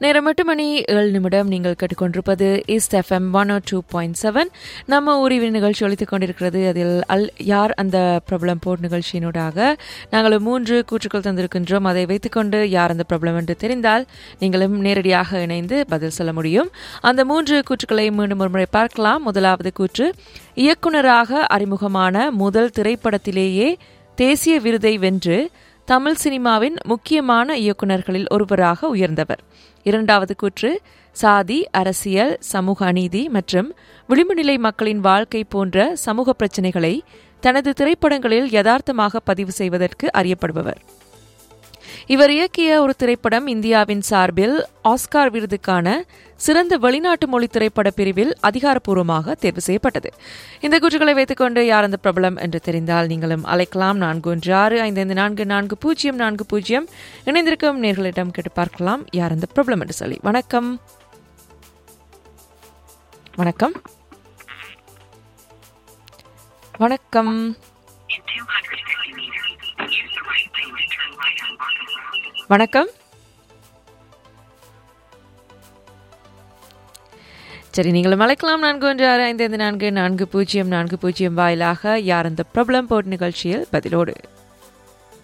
நேரம் எட்டு மணி ஏழு நிமிடம் நீங்கள் கேட்டுக்கொண்டிருப்பது east FM one O two point seven நம்ம ஊரிவின் நிகழ்ச்சி ஒழித்துக் கொண்டிருக்கிறது அதில் அல் யார் அந்த பிரபலம் போட் நிகழ்ச்சியினூடாக நாங்கள் மூன்று கூற்றுக்கள் தந்திருக்கின்றோம் அதை வைத்துக்கொண்டு யார் அந்த பிரபலம் என்று தெரிந்தால் நீங்களும் நேரடியாக இணைந்து பதில் சொல்ல முடியும் அந்த மூன்று கூற்றுக்களை மீண்டும் ஒருமுறை பார்க்கலாம் முதலாவது கூற்று இயக்குனராக அறிமுகமான முதல் திரைப்படத்திலேயே தேசிய விருதை வென்று தமிழ் சினிமாவின் முக்கியமான இயக்குநர்களில் ஒருவராக உயர்ந்தவர் இரண்டாவது கூற்று சாதி அரசியல் சமூக அநீதி மற்றும் விளிம்புநிலை மக்களின் வாழ்க்கை போன்ற சமூக பிரச்சினைகளை தனது திரைப்படங்களில் யதார்த்தமாக பதிவு செய்வதற்கு அறியப்படுபவர் இவர் இயக்கிய ஒரு திரைப்படம் இந்தியாவின் சார்பில் ஆஸ்கார் விருதுக்கான சிறந்த வெளிநாட்டு மொழி திரைப்பட பிரிவில் அதிகாரப்பூர்வமாக தேர்வு செய்யப்பட்டது இந்த கூற்றுகளை வைத்துக்கொண்டு யார் அந்த பிரபலம் என்று தெரிந்தால் நீங்களும் அழைக்கலாம் நான்கு ஒன்று ஆறு ஐந்து ஐந்து நான்கு நான்கு பூஜ்ஜியம் நான்கு பூஜ்ஜியம் இணைந்திருக்கும் நேர்களிடம் கேட்டு பார்க்கலாம் யார் அந்த பிரபலம் என்று சொல்லி வணக்கம் வணக்கம் வணக்கம் வணக்கம் சரி நீங்களும் அழைக்கலாம் நான்கு ஒன்று ஆறு ஐந்து ஐந்து நான்கு நான்கு பூஜ்ஜியம் நான்கு பூஜ்ஜியம் வாயிலாக யார் அந்த பிரபலம் போட் நிகழ்ச்சியில் பதிலோடு